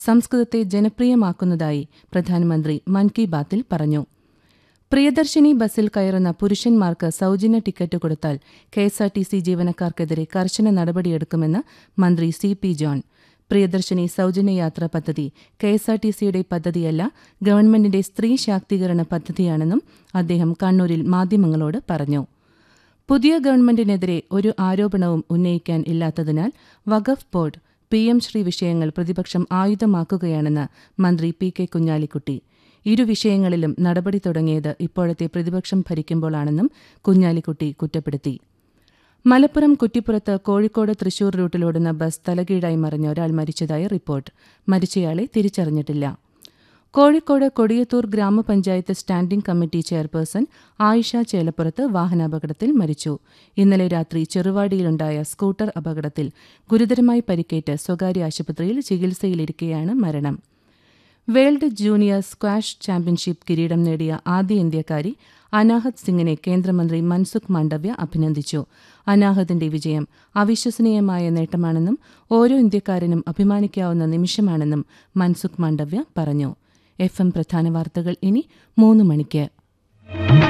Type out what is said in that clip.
സംസ്കൃതത്തെ ജനപ്രിയമാക്കുന്നതായി പ്രധാനമന്ത്രി മൻ കി ബാത്തിൽ പറഞ്ഞു പ്രിയദർശിനി ബസ്സിൽ കയറുന്ന പുരുഷന്മാർക്ക് സൗജന്യ ടിക്കറ്റ് കൊടുത്താൽ കെഎസ്ആർടിസി ജീവനക്കാർക്കെതിരെ കർശന നടപടിയെടുക്കുമെന്ന് മന്ത്രി സി പി ജോൺ പ്രിയദർശിനി സൗജന്യ യാത്രാ പദ്ധതി കെഎസ്ആർടിസിയുടെ പദ്ധതിയല്ല ഗവൺമെന്റിന്റെ സ്ത്രീ ശാക്തീകരണ പദ്ധതിയാണെന്നും അദ്ദേഹം കണ്ണൂരിൽ മാധ്യമങ്ങളോട് പറഞ്ഞു പുതിയ ഗവൺമെന്റിനെതിരെ ഒരു ആരോപണവും ഉന്നയിക്കാൻ ഇല്ലാത്തതിനാൽ Waqf board P M Shri വിഷയങ്ങൾ പ്രതിപക്ഷം ആയുധമാക്കുകയാണെന്ന് മന്ത്രി പി കെ കുഞ്ഞാലിക്കുട്ടി ഇരു വിഷയങ്ങളിലും നടപടി തുടങ്ങിയത് ഇപ്പോഴത്തെ പ്രതിപക്ഷം ഭരിക്കുമ്പോഴാണെന്നും കുഞ്ഞാലിക്കുട്ടി കുറ്റപ്പെടുത്തി മലപ്പുറം കുറ്റിപ്പുറത്ത് കോഴിക്കോട് തൃശൂർ റൂട്ടിലോടുന്ന ബസ് തലകീഴായി മറിഞ്ഞ ഒരാൾ മരിച്ചതായി റിപ്പോർട്ട് മരിച്ചയാളെ തിരിച്ചറിഞ്ഞിട്ടില്ല കോഴിക്കോട് കൊടിയത്തൂർ ഗ്രാമപഞ്ചായത്ത് standing committee chairperson Ayisha Chelappurath വാഹനാപകടത്തിൽ മരിച്ചു ഇന്നലെ രാത്രി ചെറുവാടിയിലുണ്ടായ സ്കൂട്ടർ അപകടത്തിൽ ഗുരുതരമായി പരിക്കേറ്റ് സ്വകാര്യ ആശുപത്രിയിൽ ചികിത്സയിലിരിക്കെയാണ് മരണം വേൾഡ് ജൂനിയർ സ്ക്വാഷ് ചാമ്പ്യൻഷിപ്പ് കിരീടം നേടിയ ആദ്യ ഇന്ത്യക്കാരി അനാഹത് സിംഗിനെ കേന്ദ്രമന്ത്രി മൻസുഖ് മാണ്ഡവ്യ അഭിനന്ദിച്ചു അനാഹത്തിന്റെ വിജയം അവിശ്വസനീയമായ നേട്ടമാണെന്നും ഓരോ ഇന്ത്യക്കാരനും അഭിമാനിക്കാവുന്ന നിമിഷമാണെന്നും മൻസുഖ് മാണ്ഡവ്യ പറഞ്ഞു എഫ് എം പ്രധാന വാർത്തകൾ ഇനി മൂന്ന് മണിക്ക്